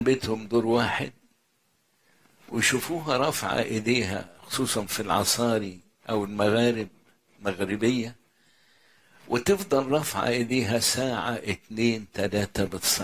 بيتهم دور واحد ويشوفوها رافعة ايديها خصوصا في العصاري او المغارب مغربية وتفضل رافعة ايديها ساعة اتنين تلاتة بتصلي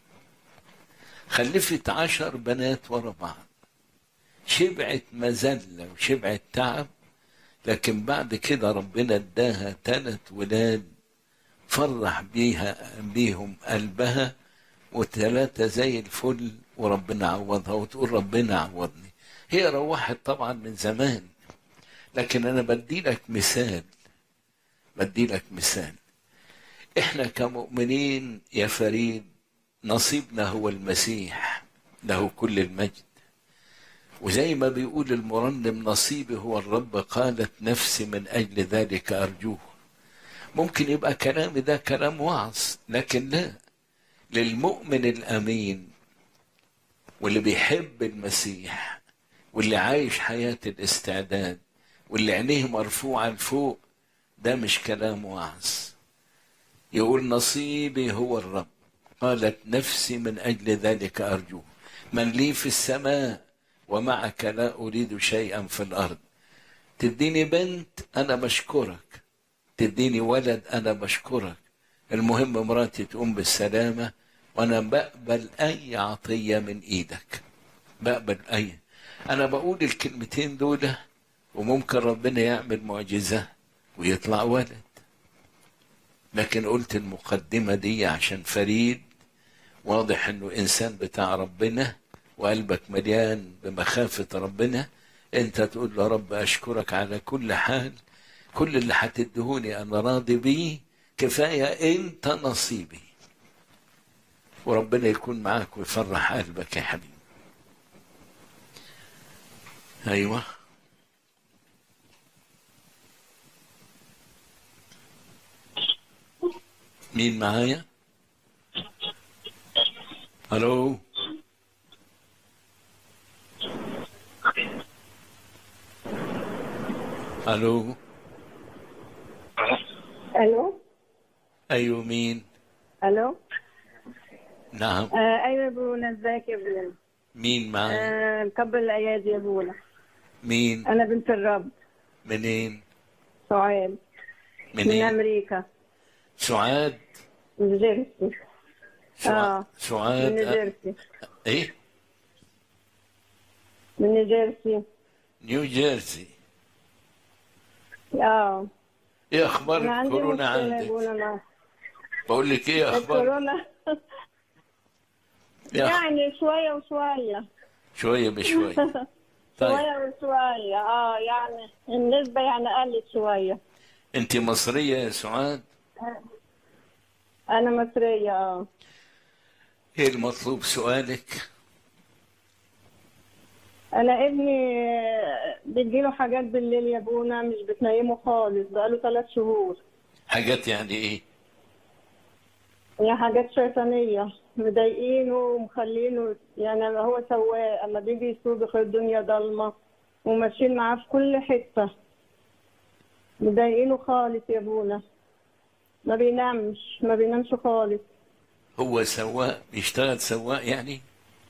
خلفت عشر بنات ورا بعض شبعت مذلة وشبعت تعب لكن بعد كده ربنا اداها تلات ولاد فرح بيها بيهم قلبها وثلاثة زي الفل وربنا عوضها وتقول ربنا عوضني هي روحت طبعا من زمان لكن انا بدي لك مثال بدي لك مثال احنا كمؤمنين يا فريد نصيبنا هو المسيح له كل المجد وزي ما بيقول المرنم نصيبي هو الرب قالت نفسي من اجل ذلك ارجوه ممكن يبقى كلامي ده كلام وعظ لكن لا للمؤمن الامين واللي بيحب المسيح واللي عايش حياه الاستعداد واللي عينيه مرفوعه لفوق ده مش كلام وعظ يقول نصيبي هو الرب قالت نفسي من اجل ذلك ارجوه من لي في السماء ومعك لا اريد شيئا في الارض تديني بنت انا بشكرك تديني ولد انا بشكرك المهم مراتي تقوم بالسلامه وانا بقبل اي عطيه من ايدك بقبل اي انا بقول الكلمتين دول وممكن ربنا يعمل معجزه ويطلع ولد لكن قلت المقدمه دي عشان فريد واضح انه انسان بتاع ربنا وقلبك مليان بمخافه ربنا انت تقول له رب اشكرك على كل حال كل اللي هتدهوني انا راضي بيه كفايه انت نصيبي وربنا يكون معاك ويفرح قلبك يا حبيبي ايوه مين معايا الو الو الو ايوه مين الو نعم آه ايوه يا بولا ازيك يا بولا مين معايا آه مكبر الايادي يا بولا مين انا بنت الرب منين سعاد من منين امريكا سعاد من جيرسي سعاد آه. من سعاد نيوجيرسي ايه من نيوجيرسي نيو جيرسي اه ايه اخبار انا عندي الكورونا مشكله يا عندك بولا مع بقول لك ايه اخبار الكورونا يا أخ- يعني شويه وشويه شويه بشويه طيب شويه وشويه اه يعني النسبه يعني قلت شويه انت مصريه يا سعاد انا مصريه اه ايه المطلوب سؤالك انا ابني بتجيله حاجات بالليل يا ابونا مش بتنيمه خالص بقاله ثلاث شهور حاجات يعني ايه هي حاجات شيطانية مضايقينه ومخلينه يعني هو سواق اما بيجي يسوق بيخلي الدنيا ضلمة وماشيين معاه في كل حتة مضايقينه خالص يا ابونا ما بينامش ما بينامش خالص هو سواق بيشتغل سواق يعني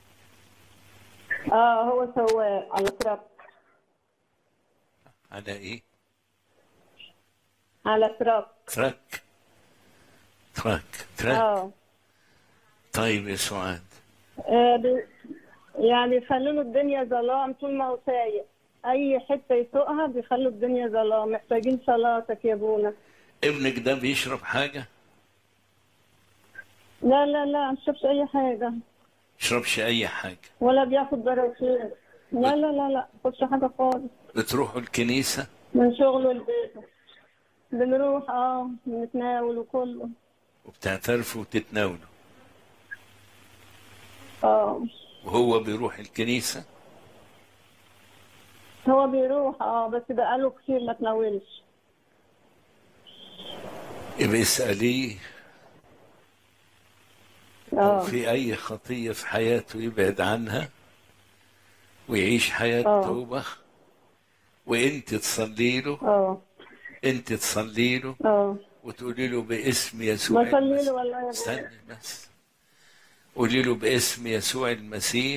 اه هو سواق على تراك على ايه على تراك تراك تراك تراك اه طيب يا سعاد آه، بي- يعني بيخلوا له الدنيا ظلام طول ما هو سايق اي حته يسوقها بيخلوا الدنيا ظلام محتاجين صلاتك يا ابونا ابنك ده بيشرب حاجه لا لا لا ما شربش اي حاجه يشربش اي حاجه ولا بياخد براكين لا لا لا لا خدش حاجه خالص بتروحوا الكنيسه من شغله لبيته بنروح اه بنتناول وكله وبتعترفوا وتتناولوا اه وهو بيروح الكنيسه هو بيروح اه بس بقاله كتير ما تناولش يبقى اساليه لو اه في اي خطيه في حياته يبعد عنها ويعيش حياه آه. توبه وانت تصلي له اه انت تصلي له اه وتقولي له باسم يسوع بصلي له المسيح. والله يا ابونا استني بس قولي له باسم يسوع المسيح